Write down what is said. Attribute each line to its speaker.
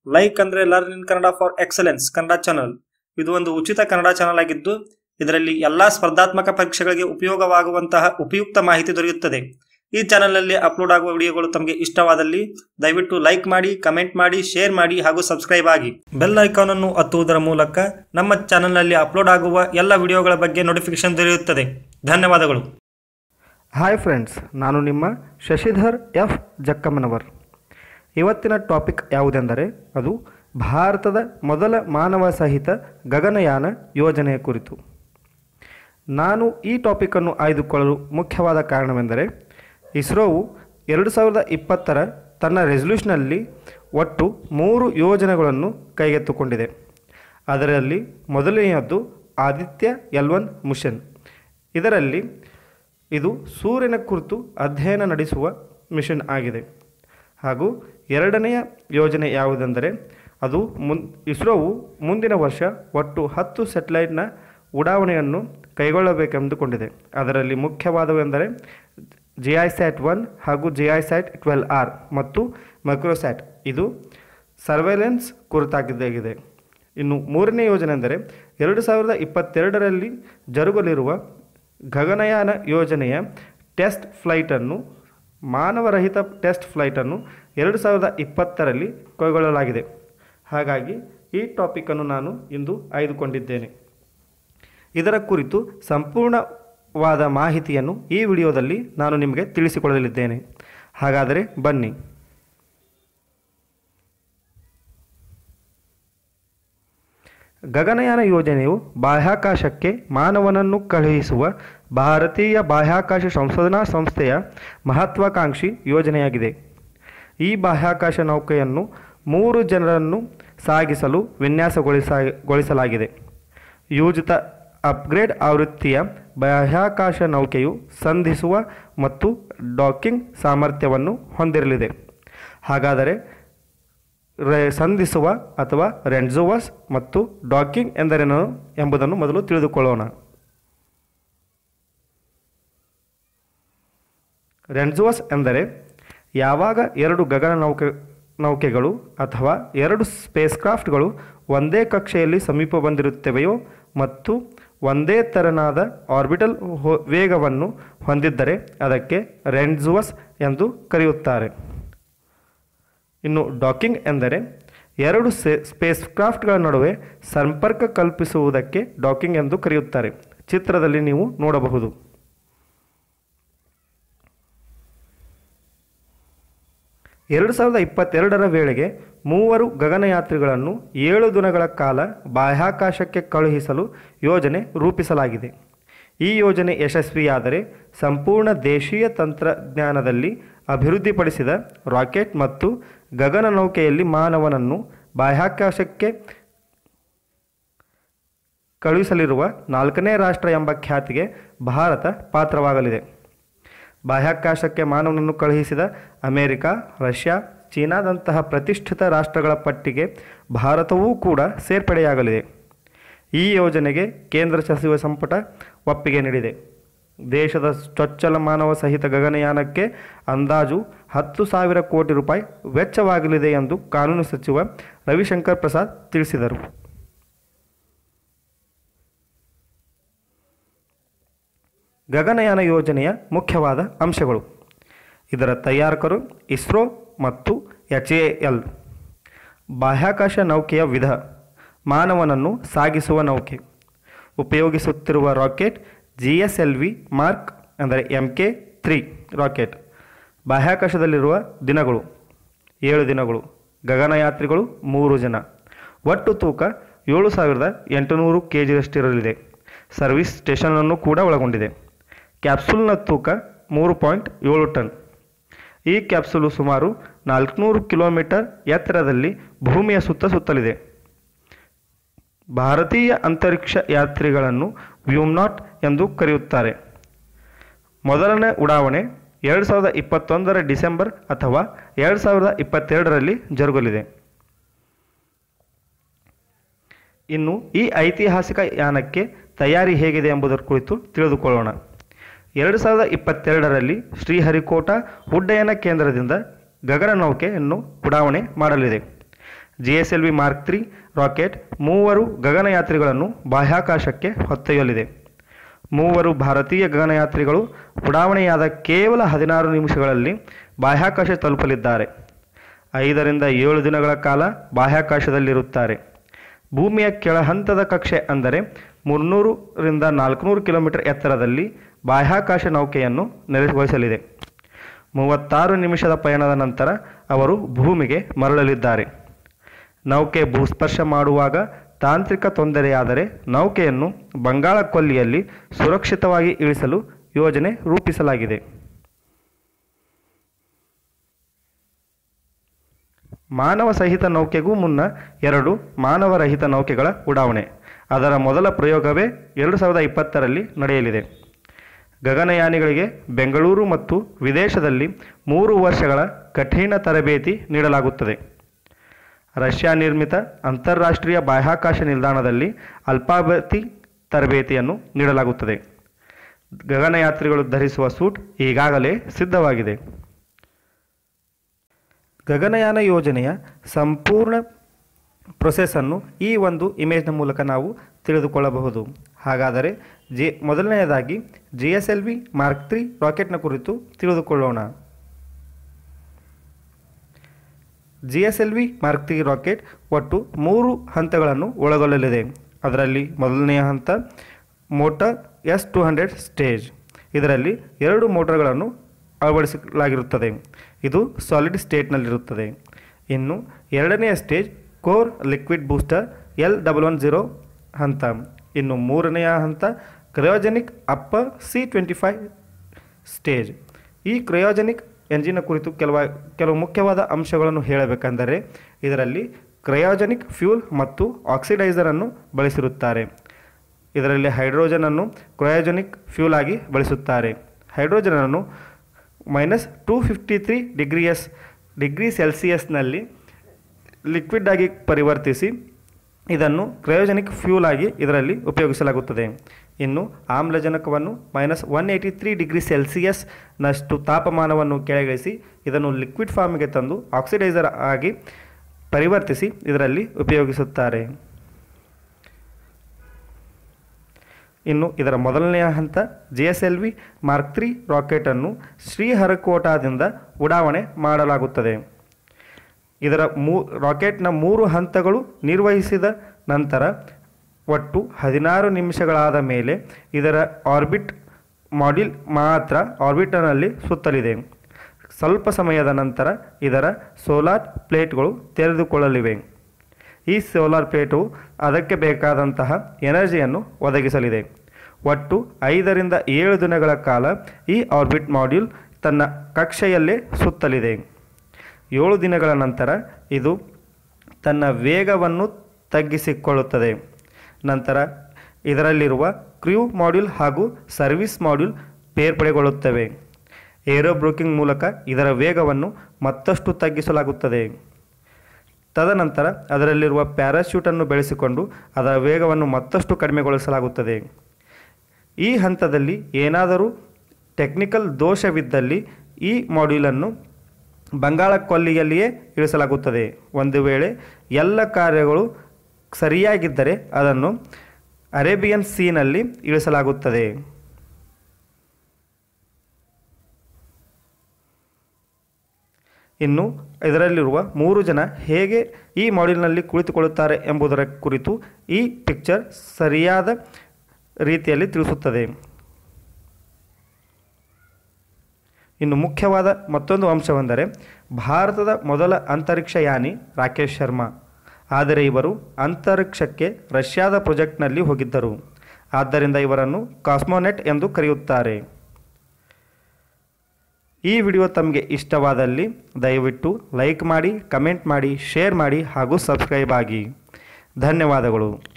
Speaker 1: like ಅಂದ್ರೆ learn in Kannada for excellence Kannada channel ಇದು ಒಂದು ಉಚಿತ ಕನ್ನಡ ಚಾನಲ್ ಆಗಿದ್ದು ಇದರಲ್ಲಿ ಎಲ್ಲಾ ಸ್ಪರ್ಧಾತ್ಮಕ ಪರೀಕ್ಷೆಗಳಿಗೆ ಉಪಯೋಗವಾಗುವಂತಹ ಉಪಯುಕ್ತ ಮಾಹಿತಿ ದೊರೆಯುತ್ತದೆ ಈ ಚಾನಲ್ನಲ್ಲಿ ಅಪ್ಲೋಡ್ ಆಗುವ ವಿಡಿಯೋಗಳು ತಮಗೆ ಇಷ್ಟವಾದಲ್ಲಿ ದಯವಿಟ್ಟು ಲೈಕ್ ಮಾಡಿ ಕಮೆಂಟ್ ಮಾಡಿ ಶೇರ್ ಮಾಡಿ ಹಾಗೂ ಸಬ್ಸ್ಕ್ರೈಬ್ ಆಗಿ ಬೆಲ್ ಐಕಾನ್ ಅನ್ನು ಒತ್ತುವುದರ ಮೂಲಕ ನಮ್ಮ ಚಾನಲ್ನಲ್ಲಿ ಅಪ್ಲೋಡ್ ಆಗುವ ಎಲ್ಲ ವಿಡಿಯೋಗಳ ಬಗ್ಗೆ ನೋಟಿಫಿಕೇಶನ್ ದೊರೆಯುತ್ತದೆ ಧನ್ಯವಾದಗಳು
Speaker 2: ಹಾಯ್ ಫ್ರೆಂಡ್ಸ್ ನಾನು ನಿಮ್ಮ ಶಶಿಧರ್ ಎಫ್ ಜಕ್ಕಮ್ಮನವರ್ ಇವತ್ತಿನ ಟಾಪಿಕ್ ಯಾವುದೆಂದರೆ ಅದು ಭಾರತದ ಮೊದಲ ಮಾನವ ಸಹಿತ ಗಗನಯಾನ ಯೋಜನೆಯ ಕುರಿತು ನಾನು ಈ ಟಾಪಿಕನ್ನು ಆಯ್ದುಕೊಳ್ಳಲು ಮುಖ್ಯವಾದ ಕಾರಣವೆಂದರೆ ಇಸ್ರೋವು ಎರಡು ಸಾವಿರದ ಇಪ್ಪತ್ತರ ತನ್ನ ರೆಸಲ್ಯೂಷನಲ್ಲಿ ಒಟ್ಟು ಮೂರು ಯೋಜನೆಗಳನ್ನು ಕೈಗೆತ್ತಿಕೊಂಡಿದೆ ಅದರಲ್ಲಿ ಮೊದಲನೆಯದ್ದು ಆದಿತ್ಯ ಎಲ್ ಒನ್ ಮಿಷನ್ ಇದರಲ್ಲಿ ಇದು ಸೂರ್ಯನ ಕುರಿತು ಅಧ್ಯಯನ ನಡೆಸುವ ಮಿಷನ್ ಆಗಿದೆ ಹಾಗೂ ಎರಡನೆಯ ಯೋಜನೆ ಯಾವುದೆಂದರೆ ಅದು ಮುನ್ ಇಸ್ರೋವು ಮುಂದಿನ ವರ್ಷ ಒಟ್ಟು ಹತ್ತು ಸೆಟಲೈಟ್ನ ಉಡಾವಣೆಯನ್ನು ಕೈಗೊಳ್ಳಬೇಕೆಂದುಕೊಂಡಿದೆ ಅದರಲ್ಲಿ ಮುಖ್ಯವಾದವೆಂದರೆ ಜಿ ಐ ಸ್ಯಾಟ್ ಒನ್ ಹಾಗೂ G I SAT twelve R ಮತ್ತು ಮೈಕ್ರೋಸ್ಯಾಟ್ ಇದು ಸರ್ವೆಲೆನ್ಸ್ ಕುರಿತಾಗಿದ್ದಾಗಿದೆ ಇನ್ನು ಮೂರನೇ ಯೋಜನೆ ಎಂದರೆ ಎರಡು ಸಾವಿರದ ಇಪ್ಪತ್ತೆರಡರಲ್ಲಿ ಜರುಗಲಿರುವ ಗಗನಯಾನ ಯೋಜನೆಯ ಟೆಸ್ಟ್ ಫ್ಲೈಟನ್ನು ಮಾನವರಹಿತ ಟೆಸ್ಟ್ ಫ್ಲೈಟನ್ನು ಎರಡು ಸಾವಿರದ ಇಪ್ಪತ್ತರಲ್ಲಿ ಕೈಗೊಳ್ಳಲಾಗಿದೆ ಹಾಗಾಗಿ ಈ ಟಾಪಿಕನ್ನು ನಾನು ಇಂದು ಆಯ್ದುಕೊಂಡಿದ್ದೇನೆ ಇದರ ಕುರಿತು ಸಂಪೂರ್ಣವಾದ ಮಾಹಿತಿಯನ್ನು ಈ ವಿಡಿಯೋದಲ್ಲಿ ನಾನು ನಿಮಗೆ ತಿಳಿಸಿಕೊಡಲಿದ್ದೇನೆ ಹಾಗಾದರೆ ಬನ್ನಿ ಗಗನಯಾನ ಯೋಜನೆಯು ಬಾಹ್ಯಾಕಾಶಕ್ಕೆ ಮಾನವನನ್ನು ಕಳುಹಿಸುವ ಭಾರತೀಯ ಬಾಹ್ಯಾಕಾಶ ಸಂಶೋಧನಾ ಸಂಸ್ಥೆಯ ಮಹತ್ವಾಕಾಂಕ್ಷಿ ಯೋಜನೆಯಾಗಿದೆ ಈ ಬಾಹ್ಯಾಕಾಶ ನೌಕೆಯನ್ನು ಮೂರು ಜನರನ್ನು ಸಾಗಿಸಲು ವಿನ್ಯಾಸಗೊಳಿಸಗೊಳಿಸಲಾಗಿದೆ ಯೋಜಿತ ಅಪ್ಗ್ರೇಡ್ ಆವೃತ್ತಿಯ ಬಾಹ್ಯಾಕಾಶ ನೌಕೆಯು ಸಂಧಿಸುವ ಮತ್ತು ಡಾಕಿಂಗ್ ಸಾಮರ್ಥ್ಯವನ್ನು ಹೊಂದಿರಲಿದೆ ಹಾಗಾದರೆ ರೆ ಸಂಧಿಸುವ ಅಥವಾ ರೆಂಡ್ಜೋವಸ್ ಮತ್ತು ಡಾಕಿಂಗ್ ಎಂದರೇನು ಎಂಬುದನ್ನು ಮೊದಲು ತಿಳಿದುಕೊಳ್ಳೋಣ ರೆಂಡ್ಜೋವಸ್ ಎಂದರೆ ಯಾವಾಗ ಎರಡು ಗಗನ ನೌಕೆ ನೌಕೆಗಳು ಅಥವಾ ಎರಡು ಸ್ಪೇಸ್ ಕ್ರಾಫ್ಟ್ಗಳು ಒಂದೇ ಕಕ್ಷೆಯಲ್ಲಿ ಸಮೀಪ ಬಂದಿರುತ್ತವೆಯೋ ಮತ್ತು ಒಂದೇ ತೆರನಾದ ಆರ್ಬಿಟಲ್ ವೇಗವನ್ನು ಹೊಂದಿದ್ದರೆ ಅದಕ್ಕೆ ರೆಂಡ್ಜುವಸ್ ಎಂದು ಕರೆಯುತ್ತಾರೆ ಇನ್ನು ಡಾಕಿಂಗ್ ಎಂದರೆ ಎರಡು ಸೆ ಸ್ಪೇಸ್ ಕ್ರಾಫ್ಟ್ಗಳ ನಡುವೆ ಸಂಪರ್ಕ ಕಲ್ಪಿಸುವುದಕ್ಕೆ ಡಾಕಿಂಗ್ ಎಂದು ಕರೆಯುತ್ತಾರೆ ಚಿತ್ರದಲ್ಲಿ ನೀವು ನೋಡಬಹುದು ಎರಡು ಸಾವಿರದ ಇಪ್ಪತ್ತೆರಡರ ವೇಳೆಗೆ ಮೂವರು ಗಗನಯಾತ್ರಿಗಳನ್ನು ಏಳು ದಿನಗಳ ಕಾಲ ಬಾಹ್ಯಾಕಾಶಕ್ಕೆ ಕಳುಹಿಸಲು ಯೋಜನೆ ರೂಪಿಸಲಾಗಿದೆ ಈ ಯೋಜನೆ ಯಶಸ್ವಿಯಾದರೆ ಸಂಪೂರ್ಣ ದೇಶೀಯ ತಂತ್ರಜ್ಞಾನದಲ್ಲಿ ಅಭಿವೃದ್ಧಿಪಡಿಸಿದ ರಾಕೆಟ್ ಮತ್ತು ಗಗನನೌಕೆಯಲ್ಲಿ ಮಾನವನನ್ನು ಬಾಹ್ಯಾಕಾಶಕ್ಕೆ ಕಳುಹಿಸಲಿರುವ ನಾಲ್ಕನೇ ರಾಷ್ಟ್ರ ಎಂಬ ಖ್ಯಾತಿಗೆ ಭಾರತ ಪಾತ್ರವಾಗಲಿದೆ ಬಾಹ್ಯಾಕಾಶಕ್ಕೆ ಮಾನವನನ್ನು ಕಳುಹಿಸಿದ ಅಮೆರಿಕ ರಷ್ಯಾ ಚೀನಾದಂತಹ ಪ್ರತಿಷ್ಠಿತ ರಾಷ್ಟ್ರಗಳ ಪಟ್ಟಿಗೆ ಭಾರತವೂ ಕೂಡ ಸೇರ್ಪಡೆಯಾಗಲಿದೆ ಈ ಯೋಜನೆಗೆ ಕೇಂದ್ರ ಸಚಿವ ಸಂಪುಟ ಒಪ್ಪಿಗೆ ನೀಡಿದೆ ದೇಶದ ಚೊಚ್ಚಲ ಮಾನವ ಸಹಿತ ಗಗನಯಾನಕ್ಕೆ ಅಂದಾಜು ಹತ್ತು ಸಾವಿರ ಕೋಟಿ ರೂಪಾಯಿ ವೆಚ್ಚವಾಗಲಿದೆ ಎಂದು ಕಾನೂನು ಸಚಿವ ರವಿಶಂಕರ್ ಪ್ರಸಾದ್ ತಿಳಿಸಿದರು ಗಗನಯಾನ ಯೋಜನೆಯ ಮುಖ್ಯವಾದ ಅಂಶಗಳು ಇದರ ತಯಾರಕರು ಇಸ್ರೋ ಮತ್ತು ಎಚ್ ಎ ಎಲ್ ಬಾಹ್ಯಾಕಾಶ ನೌಕೆಯ ವಿಧ ಮಾನವನನ್ನು ಸಾಗಿಸುವ ನೌಕೆ ಉಪಯೋಗಿಸುತ್ತಿರುವ rocket G S L V mark ಅಂದರೆ ಎಮ್ ಕೆ ತ್ರೀ ರಾಕೆಟ್ ಬಾಹ್ಯಾಕಾಶದಲ್ಲಿರುವ ದಿನಗಳು ಏಳು ದಿನಗಳು ಗಗನಯಾತ್ರಿಗಳು ಮೂರು ಜನ ಒಟ್ಟು ತೂಕ ಏಳು ಸಾವಿರದ ಎಂಟುನೂರು ಕೆ ಜಿಯಷ್ಟಿರಲಿದೆ ಸರ್ವಿಸ್ ಸ್ಟೇಷನನ್ನು ಕೂಡ ಒಳಗೊಂಡಿದೆ ಕ್ಯಾಪ್ಸುಲ್ನ ತೂಕ ಮೂರು ಪಾಯಿಂಟ್ ಏಳು ಟನ್ ಈ ಕ್ಯಾಪ್ಸುಲು ಸುಮಾರು ನಾಲ್ಕುನೂರು ಕಿಲೋಮೀಟರ್ ಎತ್ತರದಲ್ಲಿ ಭೂಮಿಯ ಸುತ್ತ ಸುತ್ತಲಿದೆ ಭಾರತೀಯ ಅಂತರಿಕ್ಷ ಯಾತ್ರಿಗಳನ್ನು ವ್ಯೂಮ್ನಾಟ್ ಎಂದು ಕರೆಯುತ್ತಾರೆ ಮೊದಲನೇ ಉಡಾವಣೆ ಎರಡು ಸಾವಿರದ ಇಪ್ಪತ್ತೊಂದರ ಡಿಸೆಂಬರ್ ಅಥವಾ ಎರಡು ಸಾವಿರದ ಇಪ್ಪತ್ತೆರಡರಲ್ಲಿ ಜರುಗಲಿದೆ ಇನ್ನು ಈ ಐತಿಹಾಸಿಕ ಯಾನಕ್ಕೆ ತಯಾರಿ ಹೇಗಿದೆ ಎಂಬುದರ ಕುರಿತು ತಿಳಿದುಕೊಳ್ಳೋಣ ಎರಡು ಸಾವಿರದ ಇಪ್ಪತ್ತೆರಡರಲ್ಲಿ ಶ್ರೀಹರಿಕೋಟ ಉಡ್ಡಯನ ಕೇಂದ್ರದಿಂದ ಗಗನನೌಕೆಯನ್ನು ಉಡಾವಣೆ ಮಾಡಲಿದೆ G S L V mark three rocket ಮೂವರು ಗಗನಯಾತ್ರಿಗಳನ್ನು ಬಾಹ್ಯಾಕಾಶಕ್ಕೆ ಹೊತ್ತೊಯ್ಯಲಿದೆ ಮೂವರು ಭಾರತೀಯ ಗಗನಯಾತ್ರಿಗಳು ಉಡಾವಣೆಯಾದ ಕೇವಲ ಹದಿನಾರು ನಿಮಿಷಗಳಲ್ಲಿ ಬಾಹ್ಯಾಕಾಶ ತಲುಪಲಿದ್ದಾರೆ ಐದರಿಂದ ಏಳು ದಿನಗಳ ಕಾಲ ಬಾಹ್ಯಾಕಾಶದಲ್ಲಿರುತ್ತಾರೆ ಭೂಮಿಯ ಕೆಳಹಂತದ ಕಕ್ಷೆ ಅಂದರೆ ಮುನ್ನೂರರಿಂದ ನಾಲ್ಕುನೂರು ಕಿಲೋಮೀಟರ್ ಎತ್ತರದಲ್ಲಿ ಬಾಹ್ಯಾಕಾಶ ನೌಕೆಯನ್ನು ನೆಲೆಗೊಳಿಸಲಿದೆ ಮೂವತ್ತಾರು ನಿಮಿಷದ ಪಯಣದ ನಂತರ ಅವರು ಭೂಮಿಗೆ ಮರಳಲಿದ್ದಾರೆ ನೌಕೆ ಭೂಸ್ಪರ್ಶ ಮಾಡುವಾಗ ತಾಂತ್ರಿಕ ತೊಂದರೆಯಾದರೆ ನೌಕೆಯನ್ನು ಬಂಗಾಳ ಕೊಲ್ಲಿಯಲ್ಲಿ ಸುರಕ್ಷಿತವಾಗಿ ಇಳಿಸಲು ಯೋಜನೆ ರೂಪಿಸಲಾಗಿದೆ ಮಾನವ ಸಹಿತ ನೌಕೆಗೂ ಮುನ್ನ ಎರಡು ಮಾನವರಹಿತ ನೌಕೆಗಳ ಉಡಾವಣೆ ಅದರ ಮೊದಲ ಪ್ರಯೋಗವೇ ಎರಡು ಸಾವಿರದ ಇಪ್ಪತ್ತರಲ್ಲಿ ನಡೆಯಲಿದೆ ಗಗನಯಾನಿಗಳಿಗೆ ಬೆಂಗಳೂರು ಮತ್ತು ವಿದೇಶದಲ್ಲಿ ಮೂರು ವರ್ಷಗಳ ಕಠಿಣ ತರಬೇತಿ ನೀಡಲಾಗುತ್ತದೆ ರಷ್ಯಾ ನಿರ್ಮಿತ ಅಂತಾರಾಷ್ಟ್ರೀಯ ಬಾಹ್ಯಾಕಾಶ ನಿಲ್ದಾಣದಲ್ಲಿ ಅಲ್ಪಾವಧಿ ತರಬೇತಿಯನ್ನು ನೀಡಲಾಗುತ್ತದೆ ಗಗನಯಾತ್ರಿಗಳು ಧರಿಸುವ ಸೂಟ್ ಈಗಾಗಲೇ ಸಿದ್ಧವಾಗಿದೆ ಗಗನಯಾನ ಯೋಜನೆಯ ಸಂಪೂರ್ಣ ಪ್ರೊಸೆಸನ್ನು ಈ ಒಂದು ಇಮೇಜ್ನ ಮೂಲಕ ನಾವು ತಿಳಿದುಕೊಳ್ಳಬಹುದು ಹಾಗಾದರೆ ಜಿ ಮೊದಲನೆಯದಾಗಿ G S L V mark three ರಾಕೆಟ್ನ ಕುರಿತು ತಿಳಿದುಕೊಳ್ಳೋಣ G S L V mark three rocket ಒಟ್ಟು ಮೂರು ಹಂತಗಳನ್ನು ಒಳಗೊಳ್ಳಲಿದೆ ಅದರಲ್ಲಿ ಮೊದಲನೆಯ ಹಂತ motor S two hundred stage ಇದರಲ್ಲಿ ಎರಡು ಮೋಟರ್ಗಳನ್ನು ಅಳವಡಿಸಲಾಗಿರುತ್ತದೆ ಇದು ಸಾಲಿಡ್ ಸ್ಟೇಟ್ನಲ್ಲಿರುತ್ತದೆ ಇನ್ನು ಎರಡನೆಯ stage core liquid booster L double one zero ಹಂತ ಇನ್ನು ಮೂರನೆಯ ಹಂತ cryogenic upper C twenty five stage ಈ ಕ್ರಯೋಜೆನಿಕ್ ಎಂಜಿನ ಕುರಿತು ಕೆಲವ ಕೆಲವು ಮುಖ್ಯವಾದ ಅಂಶಗಳನ್ನು ಹೇಳಬೇಕೆಂದರೆ ಇದರಲ್ಲಿ ಕ್ರಯೋಜೆನಿಕ್ ಫ್ಯೂಲ್ ಮತ್ತು ಆಕ್ಸಿಡೈಸರನ್ನು ಬಳಸಿರುತ್ತಾರೆ ಇದರಲ್ಲಿ ಹೈಡ್ರೋಜನನ್ನು ಕ್ರಯೋಜೆನಿಕ್ ಫ್ಯೂಲ್ ಆಗಿ ಬಳಸುತ್ತಾರೆ ಹೈಡ್ರೋಜನನ್ನು minus two fifty three degrees degree ಸೆಲ್ಸಿಯಸ್ನಲ್ಲಿ ಲಿಕ್ವಿಡ್ ಆಗಿ ಪರಿವರ್ತಿಸಿ ಇದನ್ನು ಕ್ರಯೋಜನಿಕ್ ಫ್ಯೂಲ್ ಆಗಿ ಇದರಲ್ಲಿ ಉಪಯೋಗಿಸಲಾಗುತ್ತದೆ ಇನ್ನು ಆಮ್ಲಜನಕವನ್ನು minus one eighty three degree ಸೆಲ್ಸಿಯಸ್ನಷ್ಟು ತಾಪಮಾನವನ್ನು ಕೆಳಗಿಳಿಸಿ ಇದನ್ನು ಲಿಕ್ವಿಡ್ ಫಾರ್ಮ್ಗೆ ತಂದು ಆಕ್ಸಿಡೈಸರ್ ಆಗಿ ಪರಿವರ್ತಿಸಿ ಇದರಲ್ಲಿ ಉಪಯೋಗಿಸುತ್ತಾರೆ ಇನ್ನು ಇದರ ಮೊದಲನೆಯ ಹಂತ G S L V mark three ರಾಕೆಟನ್ನು ಶ್ರೀಹರಿಕೋಟಾದಿಂದ ಉಡಾವಣೆ ಮಾಡಲಾಗುತ್ತದೆ ಇದರ ಮೂ ರಾಕೆಟ್ನ ಮೂರು ಹಂತಗಳು ನಿರ್ವಹಿಸಿದ ನಂತರ ಒಟ್ಟು ಹದಿನಾರು ನಿಮಿಷಗಳಾದ ಮೇಲೆ ಇದರ ಆರ್ಬಿಟ್ ಮಾಡ್ಯೂಲ್ ಮಾತ್ರ ಆರ್ಬಿಟರ್ನಲ್ಲಿ ಸುತ್ತಲಿದೆ ಸ್ವಲ್ಪ ಸಮಯದ ನಂತರ ಇದರ ಸೋಲಾರ್ ಪ್ಲೇಟ್ಗಳು ತೆರೆದುಕೊಳ್ಳಲಿವೆ ಈ ಸೋಲಾರ್ ಪ್ಲೇಟು ಅದಕ್ಕೆ ಬೇಕಾದಂತಹ ಎನರ್ಜಿಯನ್ನು ಒದಗಿಸಲಿದೆ ಒಟ್ಟು ಐದರಿಂದ ಏಳು ದಿನಗಳ ಕಾಲ ಈ ಆರ್ಬಿಟ್ ಮಾಡ್ಯೂಲ್ ತನ್ನ ಕಕ್ಷೆಯಲ್ಲೇ ಸುತ್ತಲಿದೆ ಏಳು ದಿನಗಳ ನಂತರ ಇದು ತನ್ನ ವೇಗವನ್ನು ತಗ್ಗಿಸಿಕೊಳ್ಳುತ್ತದೆ ನಂತರ ಇದರಲ್ಲಿರುವ ಕ್ರ್ಯೂ ಮಾಡ್ಯೂಲ್ ಹಾಗೂ ಸರ್ವಿಸ್ ಮಾಡ್ಯೂಲ್ ಬೇರ್ಪಡೆಗೊಳ್ಳುತ್ತವೆ ಏರೋ ಬ್ರೋಕಿಂಗ್ ಮೂಲಕ ಇದರ ವೇಗವನ್ನು ಮತ್ತಷ್ಟು ತಗ್ಗಿಸಲಾಗುತ್ತದೆ ತದನಂತರ ಅದರಲ್ಲಿರುವ ಪ್ಯಾರಾಶೂಟನ್ನು ಬೆಳೆಸಿಕೊಂಡು ಅದರ ವೇಗವನ್ನು ಮತ್ತಷ್ಟು ಕಡಿಮೆಗೊಳಿಸಲಾಗುತ್ತದೆ ಈ ಹಂತದಲ್ಲಿ ಏನಾದರೂ ಟೆಕ್ನಿಕಲ್ ದೋಷವಿದ್ದಲ್ಲಿ ಈ ಮಾಡ್ಯೂಲನ್ನು ಬಂಗಾಳ ಕೊಲ್ಲಿಯಲ್ಲಿಯೇ ಇಳಿಸಲಾಗುತ್ತದೆ ಒಂದು ವೇಳೆ ಎಲ್ಲ ಕಾರ್ಯಗಳು ಸರಿಯಾಗಿದ್ದರೆ ಅದನ್ನು ಅರೇಬಿಯನ್ ಸೀನಲ್ಲಿ ಇಳಿಸಲಾಗುತ್ತದೆ ಇನ್ನು ಇದರಲ್ಲಿರುವ ಮೂರು ಜನ ಹೇಗೆ ಈ ಮಾಡ್ಯೂಲ್ನಲ್ಲಿ ಕುಳಿತುಕೊಳ್ಳುತ್ತಾರೆ ಎಂಬುದರ ಕುರಿತು ಈ ಪಿಕ್ಚರ್ ಸರಿಯಾದ ರೀತಿಯಲ್ಲಿ ತಿಳಿಸುತ್ತದೆ ಇನ್ನು ಮುಖ್ಯವಾದ ಮತ್ತೊಂದು ಅಂಶವೆಂದರೆ ಭಾರತದ ಮೊದಲ ಅಂತರಿಕ್ಷಯಾನಿ ರಾಕೇಶ್ ಶರ್ಮಾ ಆದರೆ ಇವರು ಅಂತರಿಕ್ಷಕ್ಕೆ ರಷ್ಯಾದ ಪ್ರಾಜೆಕ್ಟ್ನಲ್ಲಿ ಹೋಗಿದ್ದರು ಆದ್ದರಿಂದ ಇವರನ್ನು ಕಾಸ್ಮೋನೆಟ್ ಎಂದು ಕರೆಯುತ್ತಾರೆ ಈ ವಿಡಿಯೋ ತಮಗೆ ಇಷ್ಟವಾದಲ್ಲಿ ದಯವಿಟ್ಟು ಲೈಕ್ ಮಾಡಿ ಕಮೆಂಟ್ ಮಾಡಿ ಶೇರ್ ಮಾಡಿ ಹಾಗೂ ಸಬ್ಸ್ಕ್ರೈಬ್ ಆಗಿ ಧನ್ಯವಾದಗಳು